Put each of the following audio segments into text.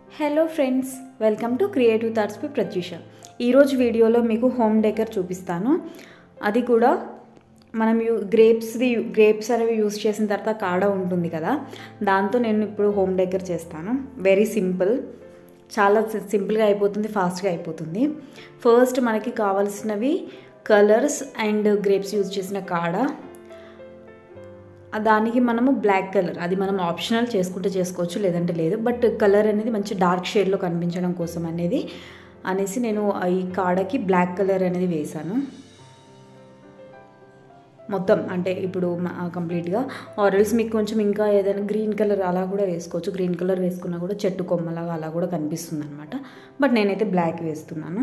hello friends welcome to creative thoughts by Prathyusha ఈరోజు వీడియోలో మీకు హోమ్ డెకర్ చూపిస్తాను అది కూడా మనం యూ గ్రేప్స్ది గ్రేప్స్ అనేవి యూస్ చేసిన తర్వాత కాడ ఉంటుంది కదా దాంతో నేను ఇప్పుడు హోమ్ డెకర్ చేస్తాను వెరీ సింపుల్ చాలా సి- సింపుల్గా అయిపోతుంది ఫాస్ట్గా అయిపోతుంది ఫస్ట్ మనకి కావాల్సినవి కలర్స్ అండ్ గ్రేప్స్ యూజ్ చేసిన కాడ ఆ దానికి మనము బ్లాక్ కలర్ అది మనం ఆప్షనల్ చేసుకుంటే చేసుకోవచ్చు లేదంటే లేదు బట్ కలర్ అనేది మంచి డార్క్ షేడ్లో కనిపించడం కోసం అనేది అనేసి నేను ఈ కాడకి బ్లాక్ కలర్ అనేది వేశాను మొత్తం అంటే ఇప్పుడు కంప్లీట్గా ఆరెల్స్ మీకు కొంచెం ఇంకా ఏదైనా గ్రీన్ కలర్ అలా కూడా వేసుకోవచ్చు గ్రీన్ కలర్ వేసుకున్నా కూడా చెట్టు కొమ్మలాగా అలా కూడా కనిపిస్తుంది అనమాట బట్ నేనైతే బ్లాక్ వేస్తున్నాను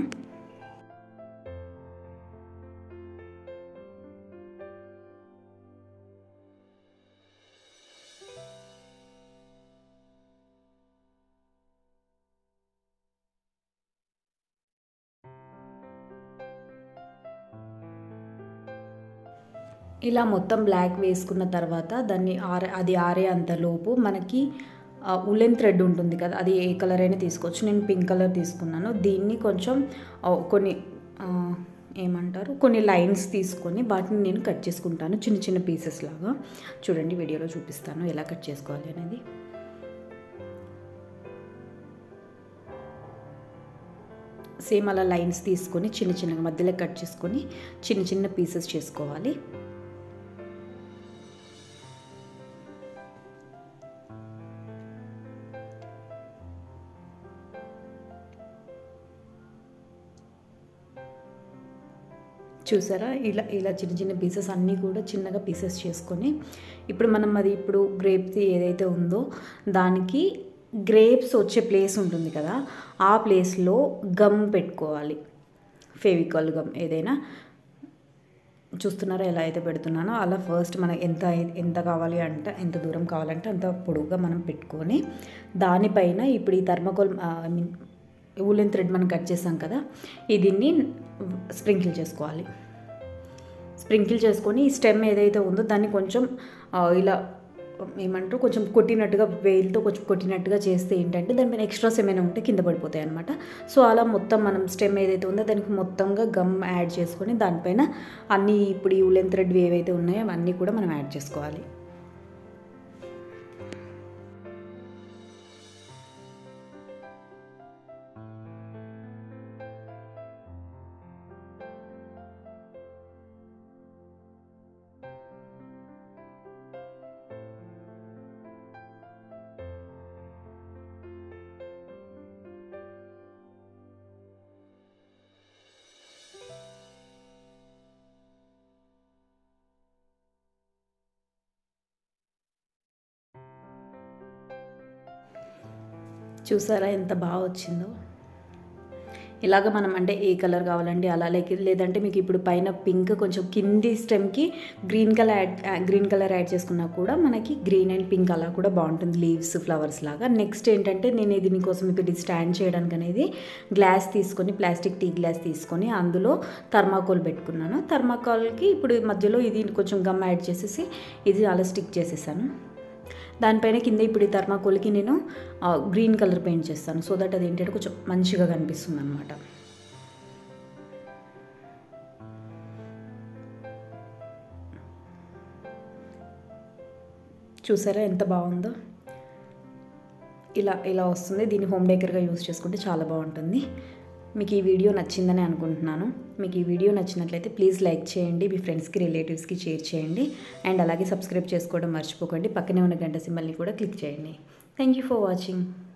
ఇలా మొత్తం బ్లాక్ వేసుకున్న తర్వాత దాన్ని ఆరే అది ఆరే అంతలోపు మనకి ఉలెన్ థ్రెడ్ ఉంటుంది కదా అది ఏ కలర్ అయినా తీసుకోవచ్చు నేను పింక్ కలర్ తీసుకున్నాను దీన్ని కొంచెం ఆ, కొన్ని ఆ, ఏమంటారు కొన్ని లైన్స్ తీసుకొని వాటిని నేను కట్ చేసుకుంటాను చిన్న చిన్న పీసెస్ లాగా చూడండి వీడియోలో చూపిస్తాను ఎలా కట్ చేసుకోవాలి అనేది సేమ్ అలా లైన్స్ తీసుకొని చిన్న చిన్నగా మధ్యలో కట్ చేసుకొని చిన్న చిన్న పీసెస్ చేసుకోవాలి చూసారా ఇలా ఇలా చిన్న చిన్న పీసెస్ అన్నీ కూడా చిన్నగా పీసెస్ చేసుకొని ఇప్పుడు మనం అది ఇప్పుడు గ్రేప్ది ఏదైతే ఉందో దానికి గ్రేప్స్ వచ్చే ప్లేస్ ఉంటుంది కదా ఆ ప్లేస్లో గమ్ పెట్టుకోవాలి ఫెవికాల్ గమ్ ఏదైనా చూస్తున్నారా ఎలా అయితే పెడుతున్నానో అలా ఫస్ట్ మనకి ఎంత ఎంత కావాలి అంటే ఎంత దూరం కావాలంటే అంత పొడవుగా మనం పెట్టుకొని దానిపైన ఇప్పుడు ఈ thermocol I mean woollen thread మనం కట్ చేసాం కదా ఈ దీన్ని స్ప్రింకిల్ చేసుకోవాలి స్ప్రింకిల్ చేసుకొని ఈ స్టెమ్ ఏదైతే ఉందో దాన్ని కొంచెం ఆ, ఇలా ఏమంటారు కొంచెం కొట్టినట్టుగా వేలుతో కొంచెం కొట్టినట్టుగా చేస్తే ఏంటంటే దానిపైన ఎక్స్ట్రాస్ ఏమైనా ఉంటే కింద పడిపోతాయి అనమాట సో అలా మొత్తం మనం స్టెమ్ ఏదైతే ఉందో దానికి మొత్తంగా గమ్ యాడ్ చేసుకొని దానిపైన అన్ని ఇప్పుడు ఈ ఉలెన్ థ్రెడ్ ఏవైతే ఉన్నాయో అవన్నీ కూడా మనం యాడ్ చేసుకోవాలి చూసారా ఎంత బాగా వచ్చిందో ఇలాగ మనం అంటే ఏ కలర్ కావాలంటే అలా లేక లేదంటే మీకు ఇప్పుడు పైన పింక్ కొంచెం కింది స్టెమ్కి green colour add green colour add చేసుకున్నా కూడా మనకి గ్రీన్ అండ్ పింక్ అలా కూడా బాగుంటుంది లీవ్స్ ఫ్లవర్స్ లాగా నెక్స్ట్ ఏంటంటే నేను దీనికోసం ఇప్పుడు ఇది స్టాండ్ చేయడానికి అనేది గ్లాస్ తీసుకొని ప్లాస్టిక్ టీ గ్లాస్ తీసుకొని అందులో థర్మాకోల్ పెట్టుకున్నాను థర్మాకోల్కి ఇప్పుడు మధ్యలో ఇది కొంచెం గమ్ యాడ్ చేసేసి ఇది అలా స్టిక్ చేసేసాను దానిపైన కింద ఇప్పుడు ఈ థర్మాకోల్కి నేను ఆ, గ్రీన్ కలర్ పెయింట్ చేస్తాను సో దట్ అది ఏంటంటే కొంచెం మంచిగా కనిపిస్తుంది అనమాట చూసారా ఎంత బాగుందో ఇలా ఇలా వస్తుంది దీన్ని హోమ్ డేకర్గా యూస్ చేసుకుంటే చాలా బాగుంటుంది మీకు ఈ వీడియో నచ్చిందని అనుకుంటున్నాను మీకు ఈ వీడియో నచ్చినట్లయితే ప్లీజ్ లైక్ చేయండి మీ ఫ్రెండ్స్కి రిలేటివ్స్కి షేర్ చేయండి అండ్ అలాగే సబ్స్క్రైబ్ చేసుకోవడం మర్చిపోకండి పక్కనే ఉన్న గంట సింబల్ని కూడా క్లిక్ చేయండి థ్యాంక్ యూ ఫర్ వాచింగ్